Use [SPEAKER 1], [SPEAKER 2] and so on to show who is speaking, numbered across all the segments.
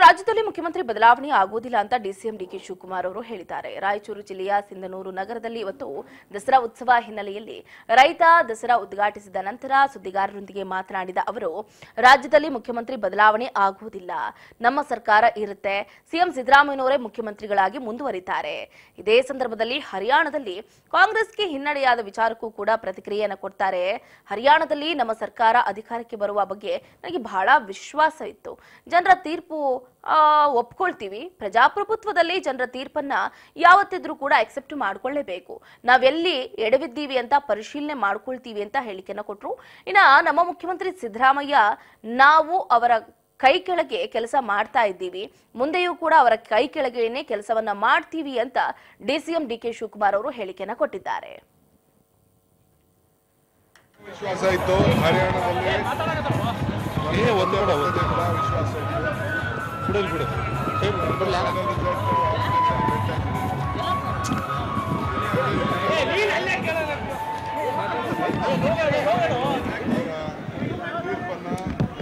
[SPEAKER 1] ರಾಜ್ಯದಲ್ಲಿ ಮುಖ್ಯಮಂತ್ರಿ ಬದಲಾವಣೆ ಆಗುವುದಿಲ್ಲ ಅಂತ ಡಿಸಿಎಂ ಡಿಕೆ ಶಿವಕುಮಾರ್ ಅವರು ಹೇಳಿದ್ದಾರೆ ರಾಯಚೂರು ಜಿಲ್ಲೆಯ ಸಿಂಧನೂರು ನಗರದಲ್ಲಿ ಇವತ್ತು ದಸರಾ ಉತ್ಸವ ಹಿನ್ನೆಲೆಯಲ್ಲಿ ರೈತ ದಸರಾ ಉದ್ಘಾಟಿಸಿದ ನಂತರ ಸುದ್ದಿಗಾರರೊಂದಿಗೆ ಮಾತನಾಡಿದ ಅವರು ರಾಜ್ಯದಲ್ಲಿ ಮುಖ್ಯಮಂತ್ರಿ ಬದಲಾವಣೆ ಆಗುವುದಿಲ್ಲ ನಮ್ಮ ಸರ್ಕಾರ ಇರುತ್ತೆ ಸಿಎಂ ಸಿದ್ದರಾಮಯ್ಯನವರೇ ಮುಖ್ಯಮಂತ್ರಿಗಳಾಗಿ ಮುಂದುವರಿತಾರೆ ಇದೇ ಸಂದರ್ಭದಲ್ಲಿ ಹರಿಯಾಣದಲ್ಲಿ ಕಾಂಗ್ರೆಸ್ಗೆ ಹಿನ್ನಡೆಯಾದ ವಿಚಾರಕ್ಕೂ ಕೂಡ ಪ್ರತಿಕ್ರಿಯೆಯನ್ನು ಕೊಡ್ತಾರೆ ಹರಿಯಾಣದಲ್ಲಿ ನಮ್ಮ ಸರ್ಕಾರ ಅಧಿಕಾರಕ್ಕೆ ಬರುವ ಬಗ್ಗೆ ನನಗೆ ಬಹಳ ವಿಶ್ವಾಸ ಇತ್ತು ಜನರ ತೀರ್ಪು ಆ, ಒಪ್ಕೊಳ್ತೀವಿ ಪ್ರಜಾಪ್ರಭುತ್ವದಲ್ಲಿ ಜನರ ತೀರ್ಪನ್ನ ಯಾವತ್ತಿದ್ರೂ ಕೂಡ ಅಕ್ಸೆಪ್ಟ್ ಮಾಡ್ಕೊಳ್ಳೇಬೇಕು ನಾವೆಲ್ಲಿ ಎಡವಿದ್ದೀವಿ ಅಂತ ಪರಿಶೀಲನೆ ಮಾಡ್ಕೊಳ್ತೀವಿ ಅಂತ ಹೇಳಿಕೆಯನ್ನ ಕೊಟ್ರು ಇನ್ನ ನಮ್ಮ ಮುಖ್ಯಮಂತ್ರಿ ಸಿದ್ದರಾಮಯ್ಯ ನಾವು ಅವರ ಕೈ ಕೆಳಗೆ ಕೆಲಸ ಮಾಡ್ತಾ ಇದ್ದೀವಿ ಮುಂದೆಯೂ ಕೂಡ ಅವರ ಕೈ ಕೆಳಗೇನೆ ಕೆಲಸವನ್ನ ಮಾಡ್ತೀವಿ ಅಂತ ಡಿಸಿಎಂ ಡಿಕೆ ಶಿವಕುಮಾರ್ ಅವರು ಹೇಳಿಕೆಯನ್ನ ಕೊಟ್ಟಿದ್ದಾರೆ
[SPEAKER 2] ವಿಶ್ವಾಸ ಇತ್ತು ಹರಿಯಾಣದಲ್ಲಿ
[SPEAKER 3] ಏ ಒಂದು ಕೂಡ ಒಂದು
[SPEAKER 2] ಜನರ ವಿಶ್ವಾಸ ಇತ್ತು
[SPEAKER 3] ಬಿಡೋದು ಬಿಡು
[SPEAKER 2] ತೀರ್ಪನ್ನ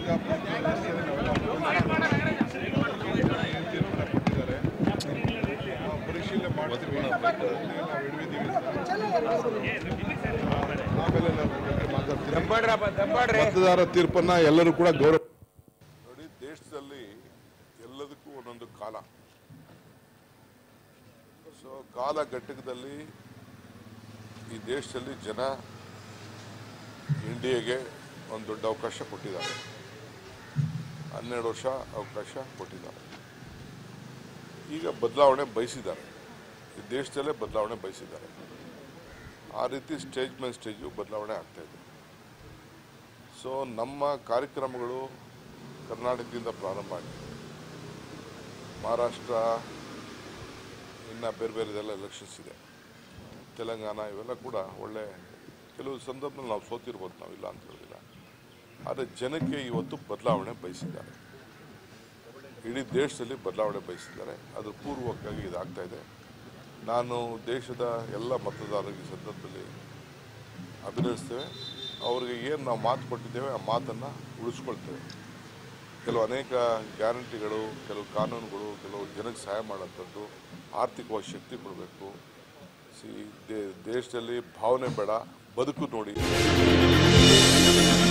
[SPEAKER 2] ತೀರ್ಪನ್ನ ಕೊಟ್ಟಿದ್ದಾರೆ ನಾವು ಪರಿಶೀಲನೆ ಮಾಡ್ತೀವಿ ನಾವು ಹಿಡಿದಿದ್ದೀವಿ ಆಮೇಲೆ ನಾವು ಮಾತಾಡ್ತೀವಿ ಮತದಾರ ತೀರ್ಪನ್ನ ಎಲ್ಲರೂ ಕೂಡ ಗೌರವ ನೋಡಿ ದೇಶದಲ್ಲಿ ಎಲ್ಲದಕ್ಕೂ ಒಂದೊಂದು ಕಾಲ ಸೊ ಕಾಲ ಘಟ್ಟಕದಲ್ಲಿ ಈ ದೇಶದಲ್ಲಿ ಜನ ಇಂಡಿಯಾಗೆ ಒಂದು ದೊಡ್ಡ ಅವಕಾಶ ಕೊಟ್ಟಿದ್ದಾರೆ ಹನ್ನೆರಡು ವರ್ಷ ಅವಕಾಶ ಕೊಟ್ಟಿದ್ದಾರೆ ಈಗ ಬದಲಾವಣೆ ಬಯಸಿದ್ದಾರೆ ಈ ದೇಶದಲ್ಲೇ ಬದಲಾವಣೆ ಬಯಸಿದ್ದಾರೆ ಆ ರೀತಿ ಸ್ಟೇಜ್ ಮೇಲೆ ಸ್ಟೇಜು ಬದಲಾವಣೆ ಆಗ್ತಾ ಇದೆ ಸೊ ನಮ್ಮ ಕಾರ್ಯಕ್ರಮಗಳು ಕರ್ನಾಟಕದಿಂದ ಪ್ರಾರಂಭ ಆಗಿದೆ ಮಹಾರಾಷ್ಟ್ರ ಇನ್ನು ಬೇರೆ ಬೇರೆದೆಲ್ಲ ಎಲೆಕ್ಷನ್ಸ್ ಇದೆ ತೆಲಂಗಾಣ ಇವೆಲ್ಲ ಕೂಡ ಒಳ್ಳೆ ಕೆಲವು ಸಂದರ್ಭದಲ್ಲಿ ನಾವು ಸೋತಿರ್ಬೋದು ನಾವಿಲ್ಲ ಅಂತ ಹೇಳೋದಿಲ್ಲ ಆದರೆ ಜನಕ್ಕೆ ಇವತ್ತು ಬದಲಾವಣೆ ಬಯಸಿದ್ದಾರೆ ಇಡೀ ದೇಶದಲ್ಲಿ ಬದಲಾವಣೆ ಬಯಸಿದ್ದಾರೆ ಅದ್ರ ಪೂರ್ವಕವಾಗಿ ಇದಾಗ್ತಾ ಇದೆ ನಾನು ದೇಶದ ಎಲ್ಲ ಮತದಾರರಿಗೆ ಈ ಸಂದರ್ಭದಲ್ಲಿ ಅಭಿನಯಿಸ್ತೇವೆ ಅವರಿಗೆ ಏನು ನಾವು ಮಾತು ಕೊಟ್ಟಿದ್ದೇವೆ ಆ ಮಾತನ್ನು ಉಳಿಸ್ಕೊಳ್ತೇವೆ ಕೆಲವು ಅನೇಕ ಗ್ಯಾರಂಟಿಗಳು ಕೆಲವು ಕಾನೂನುಗಳು ಕೆಲವು ಜನಕ್ಕೆ ಸಹಾಯ ಮಾಡೋಂಥದ್ದು ಆರ್ಥಿಕವಾಗಿ ಶಕ್ತಿ ಕೊಡಬೇಕು ಸಿ ದೇಶದಲ್ಲಿ ಭಾವನೆ ಬೇಡ ಬದುಕು ನೋಡಿ